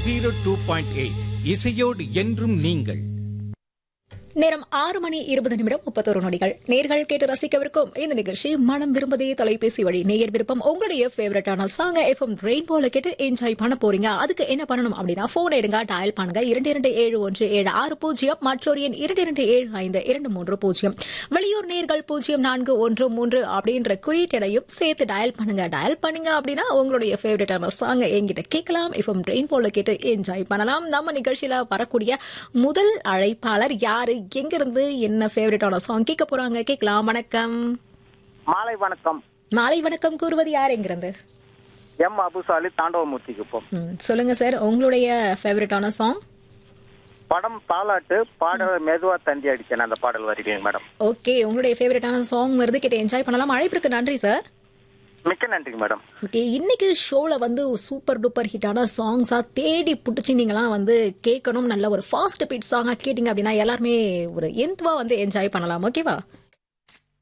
zero two point eight இசையோடு என்றும் நீங்கள் நேரம் ஆறு மணி இருபது நிமிடம் முப்பத்தொரு நொடிகள் நேர்கள் கேட்டு ரசிக்கவிருக்கும் இந்த நிகழ்ச்சி மனம் விரும்பதே தொலைபேசி வழி நேயர் விருப்பம் உங்களுடைய ஃபேவரட்டான சாங்க எஃப்எம் ரெயின்போல கேட்டு என்ஜாய் பண்ண போறீங்க அதுக்கு என்ன பண்ணணும் அப்படின்னா போன் எடுங்க டயல் பண்ணுங்க இரண்டு இரண்டு ஏழு ஒன்று ஏழு ஆறு பூஜ்ஜியம் மற்றொரு எண் இரண்டு இரண்டு ஏழு ஐந்து இரண்டு மூன்று பூஜ்ஜியம் வெளியூர் நேர்கள் பூஜ்ஜியம் நான்கு ஒன்று மூன்று அப்படின்ற குறியீட்டையும் சேர்த்து டயல் பண்ணுங்க டயல் பண்ணுங்க அப்படின்னா உங்களுடைய ஃபேவரட்டான சாங்க என்கிட்ட கேட்கலாம் எஃப்எம் ரெயின்போல கேட்டு என்ஜாய் பண்ணலாம் நம்ம நிகழ்ச்சியில வரக்கூடிய முதல் அழைப்பாளர் யாரு எங்க இருந்து என்ன ஃபேவரட்டான சாங் கேட்க போறாங்க கேட்கலாம் வணக்கம் மாலை வணக்கம் மாலை வணக்கம் கூறுவது யார் எங்கிருந்து எம் அபுசாலி தாண்டவமூர்த்திக்கு போ ம், சொல்லுங்க சார் உங்களுடைய ஃபேவரட்டான சாங் படம் தாலாட்டு பாடல் மெதுவா தந்தி அடிச்சேன் அந்த பாடல் வருகிறேன் மேடம் ஓகே உங்களுடைய ஃபேவரட்டான சாங் வருது கேட்டு என்ஜாய் பண்ணலாம் அழைப்பிற்கு நன்றி சார் மிக்க நன்றிங்க மேடம் ஓகே இன்னைக்கு ஷோல வந்து சூப்பர் டூப்பர் ஹிட்டான சாங்ஸா தேடி புடிச்சு நீங்களாம் வந்து கேட்கணும் நல்ல ஒரு ஃபாஸ்ட் பீட் சாங்கா கேட்டீங்க அப்படின்னா எல்லாருமே ஒரு எந்த்வா வந்து என்ஜாய் பண்ணலாம் ஓகேவா